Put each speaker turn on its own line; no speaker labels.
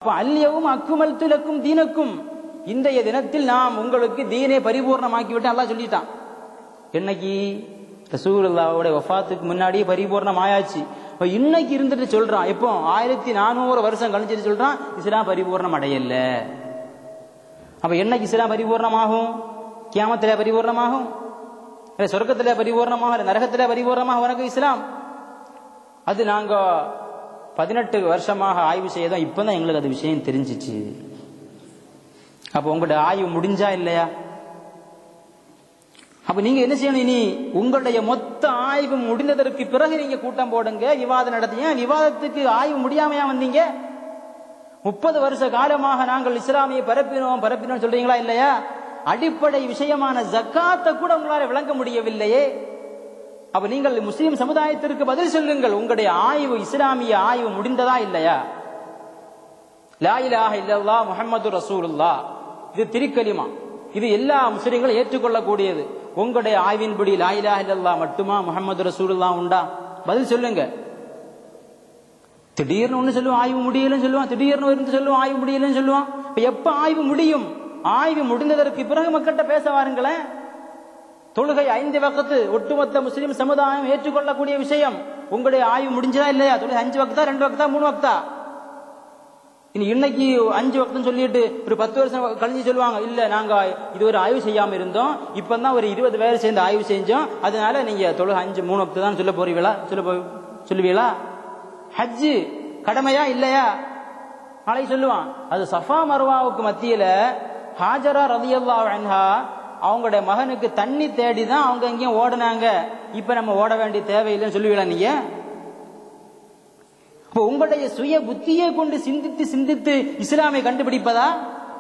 அல்யவும் அக்குமல் துலக்கும் தீனக்கும் இன்றைய தினத்தில் நாம் உங்களுக்கு தீனை பரிபூர்ணமாக்கி விட்டு அல்லாஹ் சொல்லிட்டான் என்னைக்கு ரசூலுல்லாவோட வஃபாத்துக்கு முன்னாடியே பரிபூர்ணம் ஆயாச்சு இப்ப இன்னைக்கு இருந்துட்டு சொல்றான் எப்போ ஆயிரத்தி நானூறு வருஷம் கழிச்சிட்டு சொல்றான் இஸ்லாம் பரிபூர்ணம் அடையல அப்ப என்னைக்கு இஸ்லாம் பரிபூர்ணமாகும் கியாமத்தில பரிபூர்ணமாகும் இல்ல சொர்க்கத்தில பரிபூர்ணமாக இல்ல நரகத்தில பரிபூர்ணமாக உனக்கு இஸ்லாம் அது நாங்க பதினெட்டு வருஷமாக ஆய்வு செய்யதான் இப்பதான் எங்களுக்கு அது விஷயம் தெரிஞ்சிச்சு அப்ப உங்களோட ஆய்வு முடிஞ்சா இல்லையா அப்ப நீங்க என்ன செய்யணும் இனி உங்களுடைய மொத்த ஆய்வு முடிந்ததற்கு பிறகு நீங்க கூட்டம் போடுங்க விவாதம் நடத்திய விவாதத்துக்கு ஆய்வு முடியாமையா வந்தீங்க முப்பது வருஷ காலமாக நாங்கள் இஸ்லாமியை பரப்பினோம் பரப்பினோம் சொல்றீங்களா இல்லையா அடிப்படை விஷயமான ஜக்காத்தை கூட உங்களால விளங்க முடியவில்லையே அப்ப நீங்கள் முஸ்லிம் சமுதாயத்திற்கு பதில் சொல்லுங்கள் உங்களுடைய ஆய்வு இஸ்லாமிய ஆய்வு முடிந்ததா இல்லையா லா இலாஹ இல்லல்லா முஹம்மது ரசூலுல்லா இது திருக்கலிமா இது எல்லா முஸ்லிம்களும் ஏற்றுக்கொள்ளக்கூடியது உங்களுடைய ஆய்வின்படி லா இலாஹ இல்லல்லா மட்டுமா முஹம்மது ரசூலுல்லா உண்டா பதில் சொல்லுங்க திடீர்னு ஒண்ணு சொல்லுவான் ஆய்வு முடியலன்னு சொல்லுவான் திடீர்னு இருந்து சொல்லுவான் ஆய்வு முடியலன்னு சொல்லுவான் இப்ப எப்ப ஆய்வு முடியும் ஆய்வு முடிந்ததற்கு பிறகு மக்கள்கிட்ட பேச வாருங்களேன் தொழுகை ஐந்து வக்கத்து ஒட்டுமொத்த முஸ்லிம் சமுதாயம் ஏற்றுக்கொள்ளக்கூடிய விஷயம் உங்களுடைய ஆய்வு முடிஞ்சதா இல்லையா தொழுகை அஞ்சு வக்தா ரெண்டு வக்தா மூணு வக்தா இனி இன்னைக்கு அஞ்சு வக்தம் சொல்லிட்டு ஒரு பத்து வருஷம் கழிஞ்சு சொல்லுவாங்க இல்ல நாங்க இது ஒரு ஆய்வு செய்யாம இருந்தோம் இப்பதான் ஒரு இருபது பேர் சேர்ந்து ஆய்வு செஞ்சோம் அதனால நீங்க தொழுகை அஞ்சு மூணு வக்து தான் சொல்ல போறீங்களா சொல்ல போ சொல்லுவீங்களா ஹஜ்ஜு கடமையா இல்லையா நாளை சொல்லுவான் அது சஃபா மர்வாவுக்கு மத்தியில ஹாஜரா ரதியல்லா அன்ஹா அவங்களுடைய மகனுக்கு தண்ணி தேடி தான் அவங்க எங்கேயும் ஓடுனாங்க இப்ப நம்ம ஓட வேண்டிய தேவையில்லைன்னு சொல்லுவீங்களா நீங்க இப்போ உங்களுடைய சுய புத்தியை கொண்டு சிந்தித்து சிந்தித்து இஸ்லாமை கண்டுபிடிப்பதா